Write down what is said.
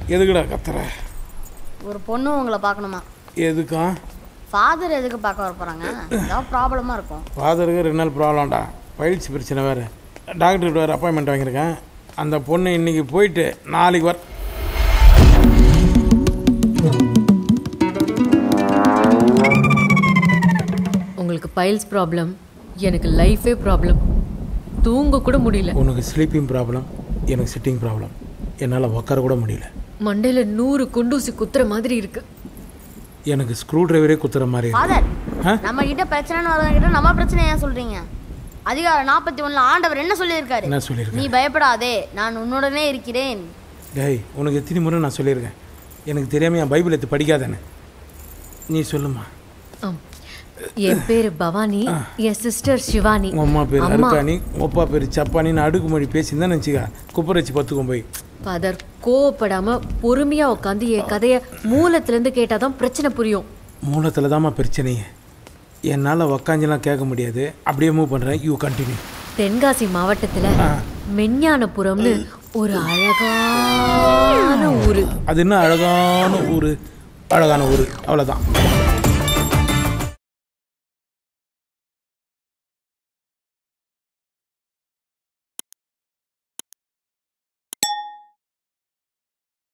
எதுக்குடா கத்துற ஒரு பொண்ணு உங்களை பார்க்கணுமா எதுக்கா ஃபாதர் எதுக்கு பார்க்க வர போகிறாங்க ஏதாவது ப்ராப்ளமாக இருக்கும் ஃபாதருக்கு ரெண்டு நாள் ப்ராப்ளம்டா பயிற்சி பிரச்சனை வேறு டாக்டர்கிட்ட வேறு அப்பாயின்மெண்ட் வாங்கியிருக்கேன் அந்த பொண்ணு இன்னைக்கு போயிட்டு நாளைக்கு வர உங்களுக்கு பைல்ஸ் ப்ராப்ளம் எனக்கு லைஃபே ப்ராப்ளம் தூங்க கூட முடியல உனக்கு ஸ்லீப்பிங் ப்ராப்ளம் எனக்கு சிட்டிங் ப்ராப்ளம் என்னால் உட்கார கூட முடியல மண்டையில நூறு குண்டூசி குத்துற மாதிரி இருக்கு எனக்கு ஸ்க்ரூ டிரைவரே குத்துற மாதிரி இருக்கு. ஃபாதர் ஆ? நம்ம கிட்ட பிரச்சனைன்னு வரவங்கிட்ட நம்ம பிரச்சனை ஏன் சொல்றீங்க அதிகாரம் நாற்பத்தி ஒண்ணுல ஆண்டவர் என்ன சொல்லியிருக்காரு என்ன சொல்லியிருக்கேன் நீ பயப்படாதே நான் உன்னுடனே இருக்கிறேன் டேய் உனக்கு எத்தனை முறை நான் சொல்லியிருக்கேன் எனக்கு தெரியாமல் என் பைபிள் எடுத்து படிக்காதானே நீ சொல்லுமா ஆம். என் பேரு பவானி என் சிஸ்டர் சிவானி உங்கள் அம்மா பேர் அம்மா அருக்காணி உங்கள் அப்பா பேர் சப்பானின்னு அடுக்குமொழி பேசியிருந்தா நினச்சிக்கா குப்பரை வச்சு பத்துக்கும் போய் ஃபாதர் கோவப்படாம பொறுமையா உட்காந்து என் கதைய மூலத்துல இருந்து கேட்டாதான் பிரச்சனை புரியும் மூலத்தில் தாம்மா பிரச்சனையே என்னால் உக்காஞ்செல்லாம் கேட்க முடியாது அப்படியே மூவ் பண்ணுறேன் யூ கண்டினியூ தென்காசி மாவட்டத்துல மெஞ்ஞானபுரம்னு ஒரு அழகான ஊரு அது என்ன அழகான ஊர் அழகான ஊர் அவ்வளோதான்